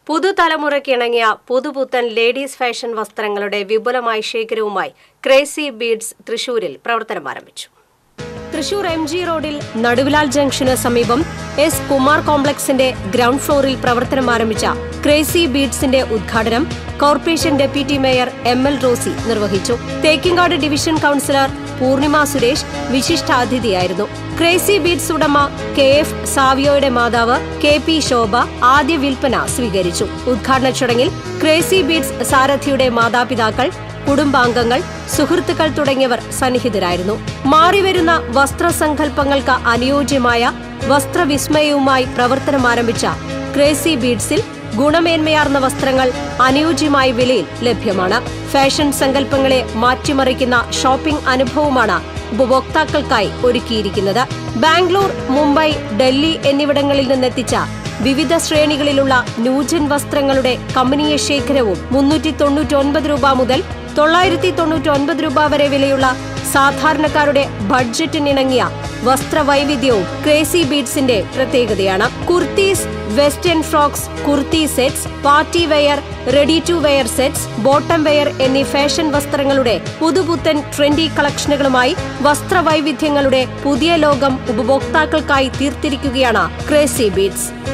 പുതുതലമുറയ്ക്കിണങ്ങിയ പുതുപുത്തൻ ladies fashion വസ്ത്രങ്ങളുടെ വിപുലമായ ശേഖരവുമായി ക്രേസി ബീഡ്സ് തൃശൂരിൽ പ്രവർത്തനം ആരംഭിച്ചു തൃശൂർ എം ജി റോഡിൽ നടുവിലാൽ ജംഗ്ഷന് സമീപം എസ് കുമാർ കോംപ്ലക്സിന്റെ ഗ്രൗണ്ട് ഫ്ലോറിൽ പ്രവർത്തനം ആരംഭിച്ച ക്രേസി ബീഡ്സിന്റെ ഉദ്ഘാടനം corporation deputy mayor M L Rosy നിർവഹിച്ചു തേക്കിങ്കാട് ഡിവിഷൻ കൌൺസിലർ പൂർണിമ സുരേഷ് വിശിഷ്ടാതിഥിയായിരുന്നു ക്രേസി ബീഡ്സ് ഉടമ കെ എഫ് സാവിയോയുടെ മാതാവ് കെ പി ശോഭ ആദ്യ വിൽപ്പന സ്വീകരിച്ചു ഉദ്ഘാടന ചടങ്ങിൽ ക്രേസി ബീഡ്സ് സാരഥിയുടെ മാതാപിതാക്കൾ കുടുംബാംഗങ്ങൾ സുഹൃത്തുക്കൾ തുടങ്ങിയവർ സന്നിഹിതരായിരുന്നു മാറിവരുന്ന വസ്ത്രസങ്കല്പങ്ങൾക്ക് അനുയോജ്യമായ വസ്ത്രവിസ്മയവുമായി പ്രവർത്തനം ആരംഭിച്ച ക്രേസി ബീഡ്സിൽ ഗുണമേന്മയാർന്ന വസ്ത്രങ്ങൾ അനുയോജ്യമായ വിലയിൽ ലഭ്യമാണ് ഫാഷൻ സങ്കല്പങ്ങളെ മാറ്റിമറിക്കുന്ന ഷോപ്പിംഗ് അനുഭവമാണ് ഉപഭോക്താക്കൾക്കായി ഒരുക്കിയിരിക്കുന്നത് ബാംഗ്ലൂർ മുംബൈ ഡൽഹി എന്നിവിടങ്ങളിൽ നിന്നെത്തിച്ച വിവിധ ശ്രേണികളിലുള്ള ന്യൂജൻ വസ്ത്രങ്ങളുടെ കമ്പനീയ ശേഖരവും മുന്നൂറ്റി തൊണ്ണൂറ്റി ഒൻപത് രൂപ മുതൽ തൊള്ളായിരത്തി തൊണ്ണൂറ്റി ഒൻപത് രൂപ വരെ വിലയുള്ള സാധാരണക്കാരുടെ ബഡ്ജറ്റിനിണങ്ങിയ വസ്ത്രവൈവിധ്യവും ക്രേസി ബീഡ്സിന്റെ പ്രത്യേകതയാണ് kurtis western frocks kurti sets party wear ready to wear sets bottom wear എന്നീ ഫാഷൻ വസ്ത്രങ്ങളുടെ പുതുപുത്തൻ ട്രെൻഡി കളക്ഷനുകളുമായി വസ്ത്രവൈവിധ്യങ്ങളുടെ പുതിയ ലോകം ഉപഭോക്താക്കൾക്കായി തീർത്തിരിക്കുകയാണ് ക്രേസി ബീഡ്സ്